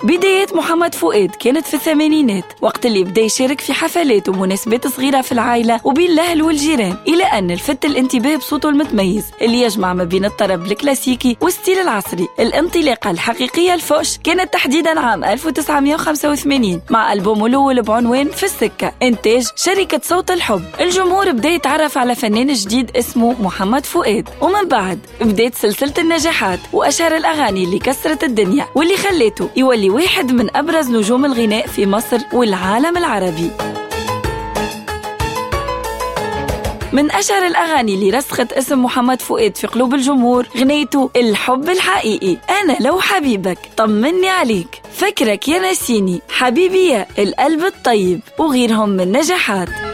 بداية محمد فؤاد كانت في الثمانينات وقت اللي بدا يشارك في حفلات ومناسبات صغيرة في العائلة وبين الأهل والجيران إلى أن لفت الانتباه بصوته المتميز اللي يجمع ما بين الطرب الكلاسيكي والستيل العصري الانطلاقة الحقيقية الفوش كانت تحديدا عام 1985 مع ألبومه الأول بعنوان في السكة إنتاج شركة صوت الحب الجمهور بدا يتعرف على فنان جديد اسمه محمد فؤاد ومن بعد بدات سلسلة النجاحات وأشهر الأغاني اللي كسرت الدنيا واللي خليته يولي واحد من أبرز نجوم الغناء في مصر والعالم العربي من أشهر الأغاني اللي رسخت اسم محمد فؤاد في قلوب الجمهور غنيته الحب الحقيقي أنا لو حبيبك طمني عليك فكرك يا ناسيني حبيبي يا القلب الطيب وغيرهم من نجاحات